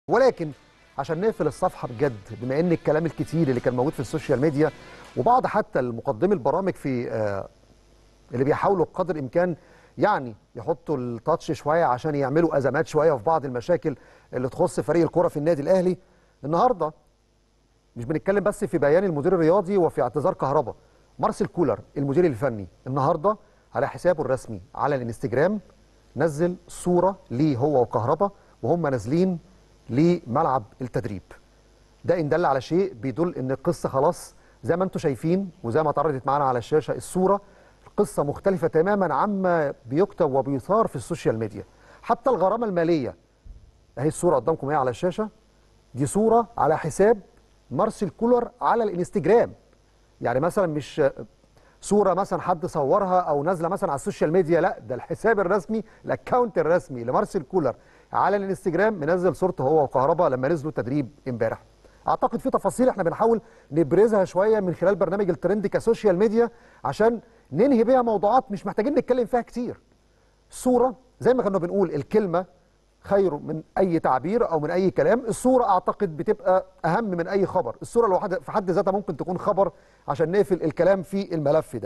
ولكن عشان نقفل الصفحه بجد بما ان الكلام الكتير اللي كان موجود في السوشيال ميديا وبعض حتى المقدمي البرامج في آه، اللي بيحاولوا بقدر الامكان يعني يحطوا التاتش شويه عشان يعملوا ازمات شويه في بعض المشاكل اللي تخص فريق الكره في النادي الاهلي النهارده مش بنتكلم بس في بيان المدير الرياضي وفي اعتذار كهربا مارسيل كولر المدير الفني النهارده على حسابه الرسمي على الانستجرام نزل صوره ليه هو وكهربا وهم نازلين لملعب التدريب ده ان دل على شيء بيدل ان القصه خلاص زي ما انتم شايفين وزي ما اتعرضت معانا على الشاشه الصوره القصه مختلفه تماما عما بيكتب وبيثار في السوشيال ميديا حتى الغرامه الماليه اهي الصوره قدامكم اهي على الشاشه دي صوره على حساب مارسيل كولر على الانستجرام يعني مثلا مش صوره مثلا حد صورها او نازله مثلا على السوشيال ميديا لا ده الحساب الرسمي الاكونت الرسمي لمارسيل كولر على الانستجرام منزل صورته هو وكهربا لما نزلوا تدريب امبارح اعتقد في تفاصيل احنا بنحاول نبرزها شويه من خلال برنامج الترند كسوشيال ميديا عشان ننهي بيها موضوعات مش محتاجين نتكلم فيها كتير صوره زي ما كنا بنقول الكلمه خير من اي تعبير او من اي كلام الصوره اعتقد بتبقى اهم من اي خبر الصوره لوحدها في حد ذاتها ممكن تكون خبر عشان نقفل الكلام في الملف ده